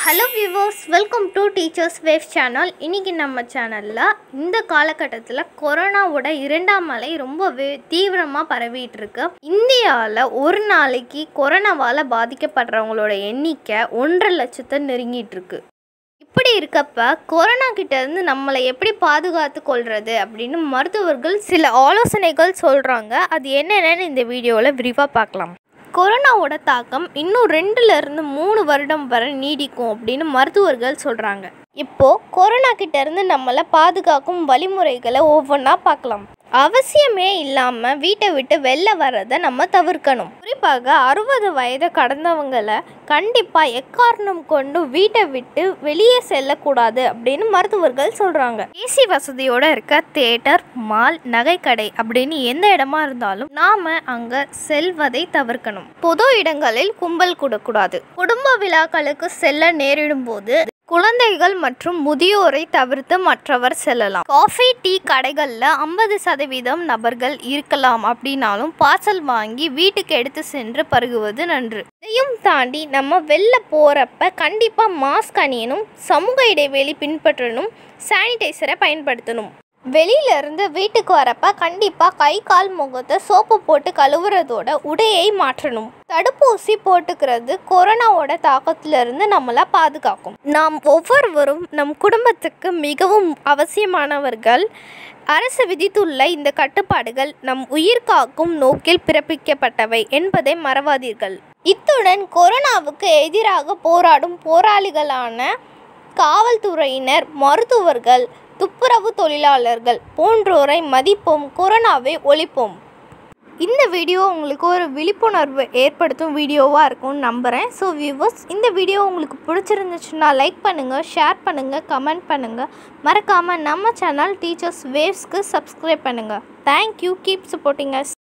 hello viewers welcome to teachers wave channel இன்றைக்கி நம்ம சேனலில் இந்த காலகட்டத்தில் கொரோனாவோட இரண்டாம் அலை ரொம்ப வே- தீவிரமாக பரவிட்டு இருக்கு இந்தியாவில் ஒரு நாளைக்கு கொரோனாவால் பாதிக்கப்படுறவங்களோட எண்ணிக்கை ஒன்றரை லட்சத்தை நெருங்கிட்டு இருக்கு இப்படி இருக்கப்ப கொரோனா கிட்ட இருந்து நம்மளை எப்படி பாதுகாத்து கொள்றது அப்படின்னு மருத்துவர்கள் சில ஆலோசனைகள் சொல்கிறாங்க அது என்னென்னு இந்த வீடியோவில் விரிவாக பார்க்கலாம் கொரோனாவோட தாக்கம் இன்னும் ரெண்டுல இருந்து மூணு வருடம் வரை நீடிக்கும் அப்படின்னு மருத்துவர்கள் சொல்கிறாங்க இப்போ கொரோனா கிட்ட இருந்து நம்மளை பாதுகாக்கும் வழிமுறைகளை ஒவ்வொன்றா பார்க்கலாம் அவசியமே இல்லாமல் வீட்டை விட்டு வெளில வர்றதை நம்ம தவிர்க்கணும் குறிப்பாக அறுபது வயது கடந்தவங்களை கண்டிப்பாக எக்காரணம் கொண்டு வீட்டை விட்டு வெளியே செல்லக்கூடாது அப்படின்னு மருத்துவர்கள் சொல்கிறாங்க ஏசி வசதியோட இருக்க தேட்டர் மால் நகைக்கடை அப்படின்னு எந்த இடமா இருந்தாலும் நாம அங்க செல்வதை தவிர்க்கணும் பொது இடங்களில் கும்பல் கூடக்கூடாது குடும்ப விழாக்களுக்கு செல்ல நேரிடும் போது குழந்தைகள் மற்றும் முதியோரை தவிர்த்து மற்றவர் செல்லலாம் காஃபி டீ கடைகளில் ஐம்பது சதவீதம் நபர்கள் இருக்கலாம் அப்படின்னாலும் பார்சல் வாங்கி வீட்டுக்கு எடுத்து சென்று பருகுவது நன்று இதையும் தாண்டி நம்ம வெளில போகிறப்ப கண்டிப்பாக மாஸ்க் அணியணும் சமூக இடைவெளி பின்பற்றணும் சானிடைசரை பயன்படுத்தணும் வெளியில இருந்து வீட்டுக்கு வரப்ப கண்டிப்பாக கை கால் முகத்தை சோப்பு போட்டு கழுவுறதோட உடையை மாற்றணும் தடுப்பூசி போட்டுக்கிறது கொரோனாவோட தாக்கத்திலிருந்து நம்மளை பாதுகாக்கும் நாம் ஒவ்வொருவரும் நம் குடும்பத்துக்கு மிகவும் அவசியமானவர்கள் அரசு விதித்துள்ள இந்த கட்டுப்பாடுகள் நம் உயிர் காக்கும் நோக்கில் பிறப்பிக்கப்பட்டவை என்பதை மறவாதீர்கள் இத்துடன் கொரோனாவுக்கு எதிராக போராடும் போராளிகளான காவல்துறையினர் மருத்துவர்கள் துப்புரவு தொழிலாளர்கள் போன்றோரை மதிப்போம் கொரோனாவை ஒழிப்போம் இந்த வீடியோ உங்களுக்கு ஒரு விழிப்புணர்வு ஏற்படுத்தும் வீடியோவாக இருக்கும்னு நம்புகிறேன் ஸோ வியூவர்ஸ் இந்த வீடியோ உங்களுக்கு பிடிச்சிருந்துச்சுன்னா லைக் பண்ணுங்கள் ஷேர் பண்ணுங்கள் கமெண்ட் பண்ணுங்கள் மறக்காமல் நம்ம சேனல் டீச்சர்ஸ் வேவ்ஸ்க்கு சப்ஸ்கிரைப் பண்ணுங்கள் தேங்க்யூ கீப் சப்போர்ட்டிங் அஸ்